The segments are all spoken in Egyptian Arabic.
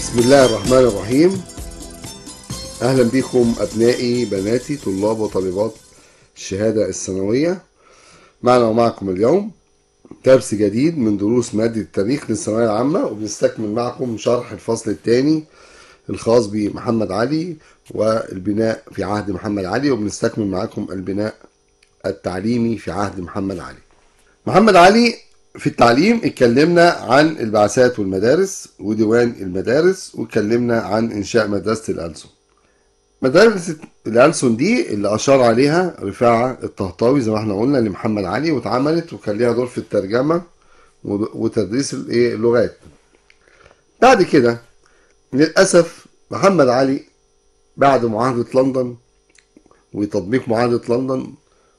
بسم الله الرحمن الرحيم أهلا بكم أبنائي بناتي طلاب وطالبات الشهادة الثانوية معنا ومعكم اليوم درس جديد من دروس مادة التاريخ للثانوية العامة وبنستكمل معكم شرح الفصل الثاني الخاص بمحمد علي والبناء في عهد محمد علي وبنستكمل معكم البناء التعليمي في عهد محمد علي محمد علي في التعليم اتكلمنا عن البعثات والمدارس وديوان المدارس واتكلمنا عن انشاء مدرسة الألسن مدرسة الألسن دي اللي أشار عليها رفاعة الطهطاوي زي ما احنا قلنا لمحمد علي واتعملت وكان ليها دور في الترجمة وتدريس الايه اللغات بعد كده للأسف محمد علي بعد معاهدة لندن وتطبيق معاهدة لندن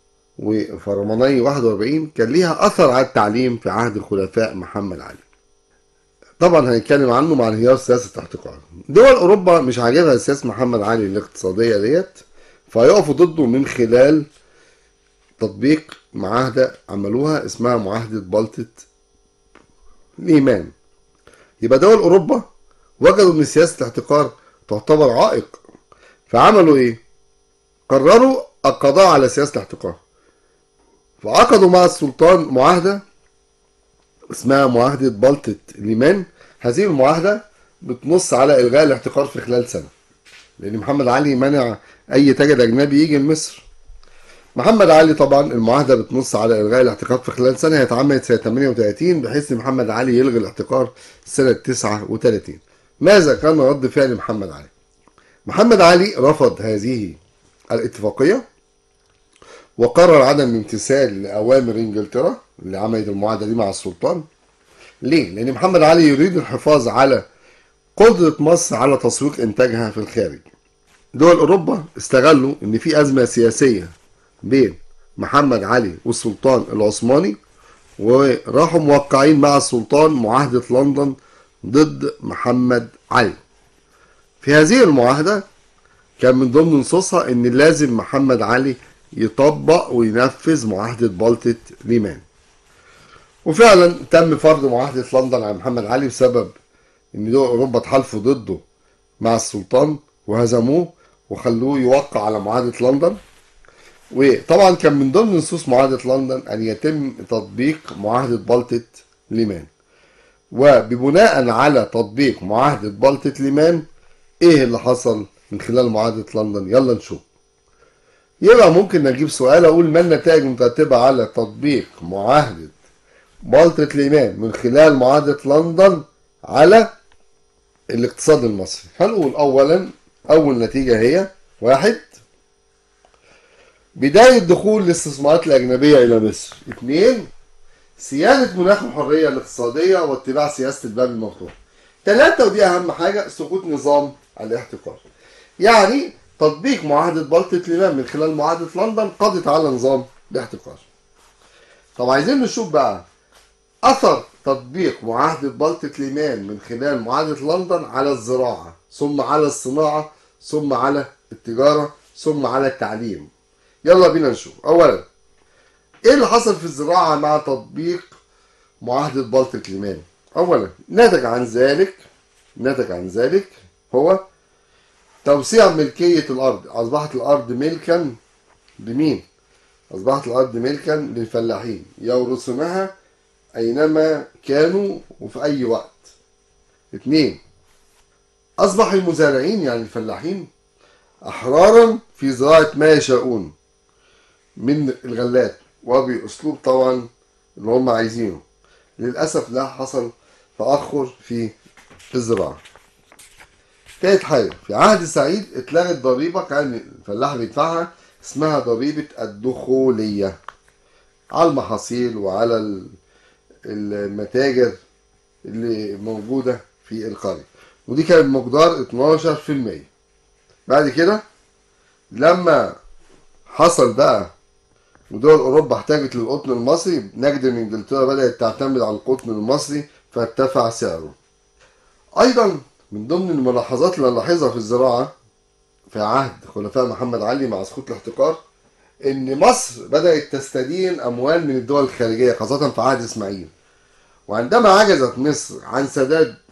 وفرماني 41 كان ليها أثر على التعليم في عهد الخلفاء محمد علي طبعا هنتكلم عنه مع انهيار سياسة الاحتكار دول أوروبا مش عاجبها سياسة محمد علي الاقتصادية ديت فيقفوا ضده من خلال تطبيق معاهدة عملوها اسمها معاهدة بلطة الإيمان يبقى دول أوروبا وجدوا إن سياسة الاحتكار تعتبر عائق فعملوا إيه؟ قرروا القضاء على سياسة الاحتكار فعقدوا مع السلطان معاهدة اسمها معاهدة بلطة اليمان هذه المعاهدة بتنص على إلغاء الاحتكار في خلال سنة لأن محمد علي منع أي تاجر أجنبي يجي لمصر محمد علي طبعا المعاهدة بتنص على إلغاء الاحتكار في خلال سنة هي اتعملت سنة 38 بحيث إن محمد علي يلغي الاحتكار سنة 39 ماذا كان رد فعل محمد علي؟ محمد علي رفض هذه الاتفاقية وقرر عدم الامتثال لأوامر إنجلترا اللي عملت المعاهدة دي مع السلطان ليه؟ لأن محمد علي يريد الحفاظ على قدرة مصر على تسويق إنتاجها في الخارج دول أوروبا استغلوا إن في أزمة سياسية بين محمد علي والسلطان العثماني وراحوا موقعين مع السلطان معاهدة لندن ضد محمد علي في هذه المعاهدة كان من ضمن نصوصها إن لازم محمد علي يطبق وينفذ معاهدة بلطة ليمان وفعلا تم فرض معاهدة لندن على محمد علي بسبب ان دول اوروبا تحالفوا ضده مع السلطان وهزموه وخلوه يوقع على معاهدة لندن وطبعا كان من ضمن نصوص معاهدة لندن ان يتم تطبيق معاهدة بلطة ليمان وببناء على تطبيق معاهدة بلطة ليمان ايه اللي حصل من خلال معاهدة لندن يلا نشوف يبقى ممكن نجيب سؤال اقول ما النتائج المترتبة على تطبيق معاهدة بلطة الإيمان من خلال معاهدة لندن على الاقتصاد المصري هنقول أولا أول نتيجة هي واحد بداية دخول الاستثمارات الأجنبية إلى مصر اثنين سيادة مناخ الحرية الاقتصادية واتباع سياسة الباب المفتوح ثلاثة ودي أهم حاجة سقوط نظام الاحتكار يعني تطبيق معاهدة بلطة الإمام من خلال معاهدة لندن قضت على نظام الاحتكار طب عايزين نشوف بقى أثر تطبيق معاهدة بلطة الإيمان من خلال معاهدة لندن على الزراعة ثم على الصناعة ثم على التجارة ثم على التعليم يلا بينا نشوف أولا إيه اللي حصل في الزراعة مع تطبيق معاهدة بلطة الإيمان أولا نتج عن ذلك نتج عن ذلك هو توسيع ملكية الأرض أصبحت الأرض ملكا لمين؟ أصبحت الأرض ملكا للفلاحين يورثونها أينما كانوا وفي أي وقت اتنين أصبح المزارعين يعني الفلاحين أحرارا في زراعة ما يشاءون من الغلات وبأسلوب طبعا اللي هم عايزينه للأسف ده حصل تأخر في الزراعة تالت حاجة في عهد سعيد اتلغت ضريبة كان الفلاح بيدفعها اسمها ضريبة الدخولية على المحاصيل وعلى المتاجر اللي موجودة في القرية ودي كانت مقدار 12% بعد كده لما حصل بقى ودول اوروبا احتاجت للقطن المصري نجد ان انجلترا بدات تعتمد على القطن المصري فارتفع سعره ايضا من ضمن الملاحظات اللي نلاحظها في الزراعه في عهد خلفاء محمد علي مع سقوط الاحتكار ان مصر بدات تستدين اموال من الدول الخارجيه خاصه في عهد اسماعيل وعندما عجزت مصر عن سداد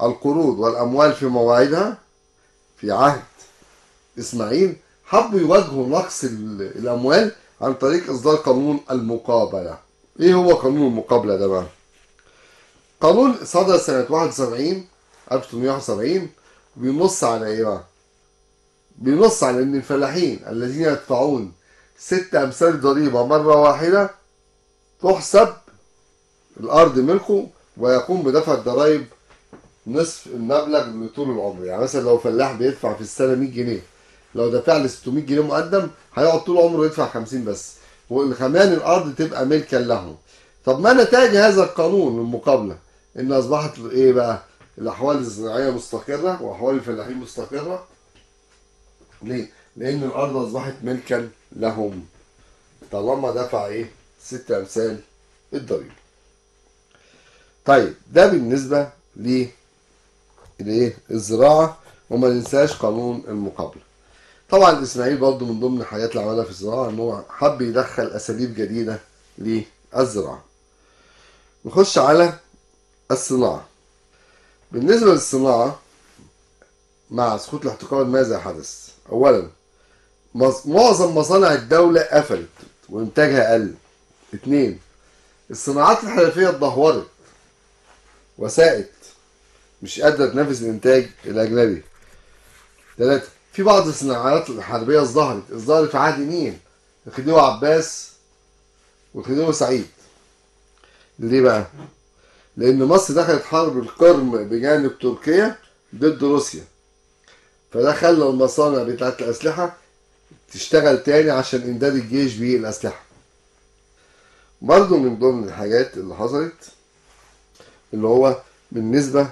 القروض والأموال في مواعيدها في عهد إسماعيل حبوا يواجهوا نقص ال- الأموال عن طريق إصدار قانون المقابلة إيه هو قانون المقابلة ده بقى؟ قانون صدر سنة 71 1871 بينص على إيه بقى؟ بينص على إن الفلاحين الذين يدفعون ست أمثال ضريبة مرة واحدة تحسب الأرض ملكه ويقوم بدفع الضرائب نصف المبلغ لطول العمر يعني مثلا لو فلاح بيدفع في السنة 100 جنيه لو دفع لي 600 جنيه مقدم هيقعد طول عمره يدفع 50 بس وكمان الأرض تبقى ملكا له طب ما نتاج هذا القانون المقابلة إن أصبحت إيه بقى الأحوال الزراعية مستقرة وأحوال الفلاحين مستقرة ليه؟ لأن الأرض أصبحت ملكا لهم طالما دفع إيه؟ ست أمثال الضريبة. طيب ده بالنسبة ل الإيه؟ الزراعة وما ننساش قانون المقابلة. طبعا إسماعيل برضه من ضمن الحاجات اللي عملها في الزراعة إن هو حب يدخل أساليب جديدة للزراعة. نخش على الصناعة. بالنسبة للصناعة مع سقوط الاحتكار ماذا حدث؟ أولا مص- معظم مصانع الدولة قفلت وإنتاجها قل. اتنين الصناعات الحرفية اتدهورت وساءت مش قادرة تنافس الإنتاج الأجنبي. تلاتة في بعض الصناعات الحربية ازدهرت ازدهرت في عهد مين؟ الخديوي عباس والخديوي سعيد. ليه بقى؟ لأن مصر دخلت حرب القرم بجانب تركيا ضد روسيا. فده خلى المصانع بتاعت الأسلحة تشتغل تاني عشان إمداد الجيش بالأسلحة. برضه من ضمن الحاجات اللي حصلت اللي هو بالنسبة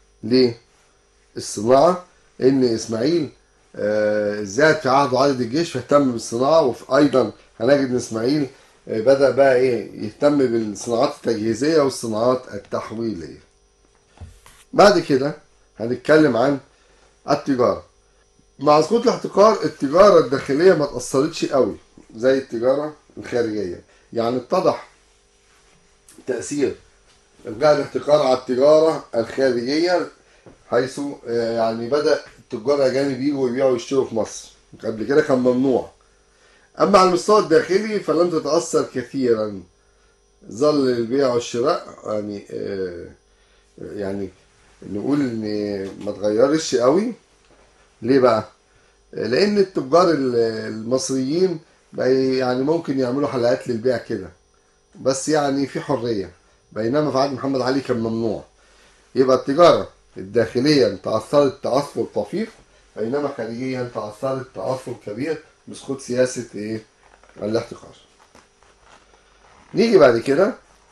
للصناعة إن إسماعيل آه، زاد في عهده عدد الجيش فاهتم بالصناعة وأيضا هنجد إن إسماعيل آه، بدأ بقى إيه يهتم بالصناعات التجهيزية والصناعات التحويلية. بعد كده هنتكلم عن التجارة. مع سقوط الاحتكار التجارة الداخلية ما تأثرتش قوي زي التجارة الخارجية يعني اتضح تأثير إلغاء الاحتكار على التجارة الخارجية حيث آه، يعني بدأ التجار الأجانب يجوا يبيعوا ويشتروا في مصر قبل كده كان ممنوع أما على المستوى الداخلي فلم تتأثر كثيرا ظل البيع والشراء يعني آه، يعني نقول إن ما اتغيرش قوي ليه بقى؟ لأن التجار ال- المصريين بقى يعني ممكن يعملوا حلقات للبيع كده بس يعني في حرية بينما في عهد محمد علي كان ممنوع يبقى التجارة الداخليا تأثرت تأثر طفيف بينما خارجيا تأثرت تأثر كبير بسقوط سياسة إيه؟ الاحتكار. نيجي بعد كده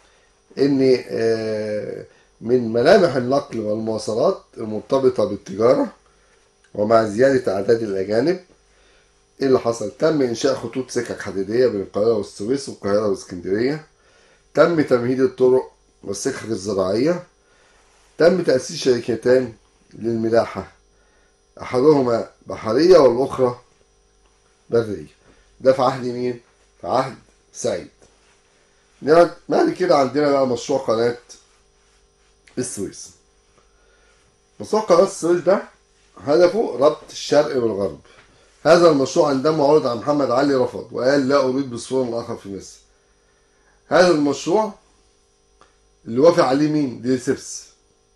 إن آه، من ملامح النقل والمواصلات المرتبطة بالتجارة ومع زيادة أعداد الأجانب إيه اللي حصل؟ تم إنشاء خطوط سكك حديدية بين القاهرة والسويس والقاهرة واسكندرية تم تمهيد الطرق والسكك الزراعية تم تأسيس شركتان للملاحة أحدهما بحرية والأخرى برية ده في عهد مين؟ في عهد سعيد نعم، بعد كده عندنا بقى مشروع قناة السويس مشروع قناة السويس ده هدفه ربط الشرق بالغرب هذا المشروع عندما عرض على محمد علي رفض وقال لا أريد بسفور آخر في مصر هذا المشروع اللي وافق عليه مين؟ ديسبس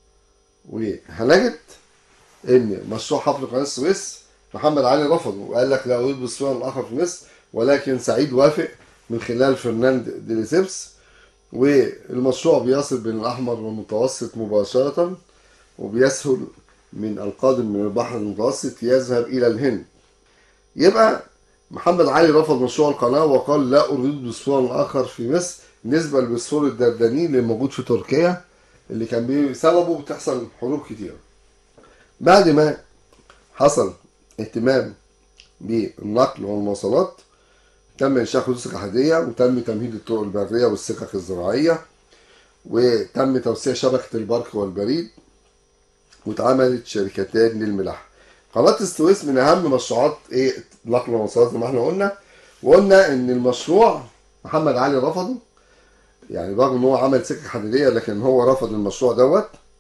وهنجد ان مشروع حفر قناه السويس محمد علي رفضه وقال لك لا اريد بالصوره الاخر في مصر ولكن سعيد وافق من خلال فرناند ديليسيبس والمشروع بيصل بين الاحمر والمتوسط مباشره وبيسهل من القادم من البحر المتوسط يذهب الى الهند يبقى محمد علي رفض مشروع القناه وقال لا اريد بالصوره الاخر في مصر نسبه للبسفور الدردني اللي موجود في تركيا اللي كان بسببه بتحصل حروب كتير بعد ما حصل اهتمام بالنقل والمواصلات تم انشاء خطوط سكك حديديه وتم تمهيد الطرق البريه والسكك الزراعيه وتم توسيع شبكه البرق والبريد واتعملت شركتان للملاحه قناه السويس من اهم مشروعات ايه نقل والمواصلات زي ما احنا قلنا وقلنا ان المشروع محمد علي رفضه يعني رغم ان هو عمل سكك حديديه لكن هو رفض المشروع دوت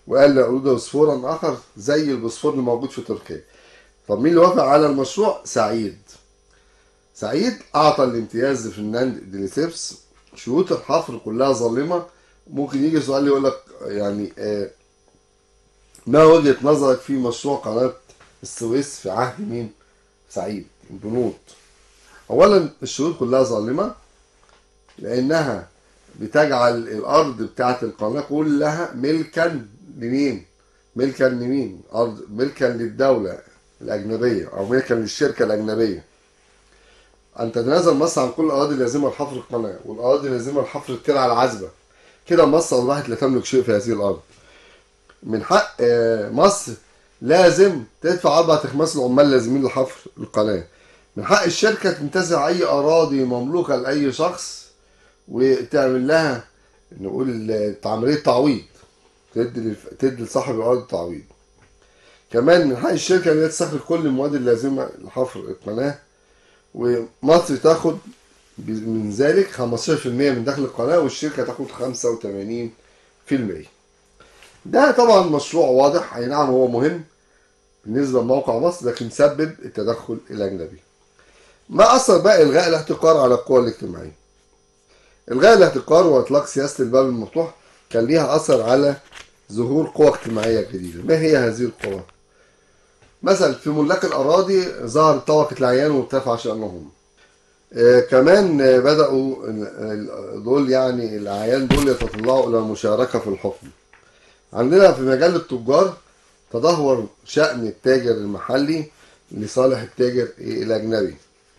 وقال لا أريد بوسفورا آخر زي البوسفور اللي موجود في تركيا طب مين اللي وافق على المشروع؟ سعيد سعيد أعطى الامتياز لفرناند ديليسيبس شروط الحفر كلها ظالمة ممكن يجي سؤال يقول لك يعني آه ما وجهة نظرك في مشروع قناة السويس في عهد مين؟ سعيد البنود أولا الشروط كلها ظالمة لأنها بتجعل الأرض بتاعت القناة كلها ملكا لمين؟ ملكا لمين؟ أرض ملكا للدولة الأجنبية أو ملكا للشركة الأجنبية أن تتنازل مصر عن كل الأراضي اللازمة لحفر القناة والأراضي اللازمة لحفر الترعة العذبة كده مصر أصبحت لا تملك شيء في هذه الأرض من حق مصر لازم تدفع أربع أخماس العمال اللازمين لحفر القناة من حق الشركة تنتزع أي أراضي مملوكة لأي شخص وتعمل لها نقول عملية تعويض تدي تدي لصاحب الأرض تعويض كمان من حق الشركة إن هي تستخرج كل المواد اللازمة لحفر القناة ومصر تاخد من ذلك 15% من دخل القناة والشركة تاخد 85% ده طبعا مشروع واضح اي نعم هو مهم بالنسبة لموقع مصر لكن سبب التدخل الأجنبي ما أثر بقى إلغاء الاحتكار على القوى الاجتماعية إلغاء الاحتكار وإطلاق سياسة الباب المفتوح كان ليها أثر على ظهور قوى اجتماعية جديدة ما هي هذه القوى؟ مثلا في ملاك الأراضي ظهرت طبقة العيان وارتفع شأنهم آه كمان آه بدأوا دول يعني الأعيان دول يتطلعوا إلى المشاركة في الحكم عندنا في مجال التجار تدهور شأن التاجر المحلي لصالح التاجر الأجنبي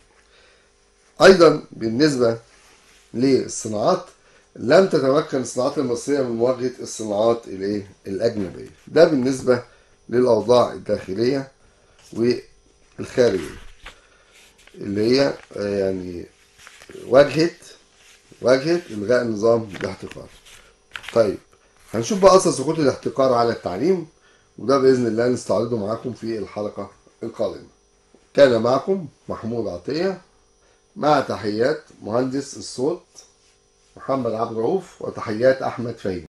أيضا بالنسبة للصناعات لم تتمكن الصناعات المصرية من مواجهة الصناعات الايه الأجنبية ده بالنسبة للأوضاع الداخلية والخارجية اللي هي يعني واجهت واجهت إلغاء نظام الاحتكار طيب هنشوف بقى أثر سقوط الاحتكار على التعليم وده بإذن الله نستعرضه معاكم في الحلقة القادمة كان معكم محمود عطية مع تحيات مهندس الصوت محمد عبد الرؤوف وتحيات أحمد فهيم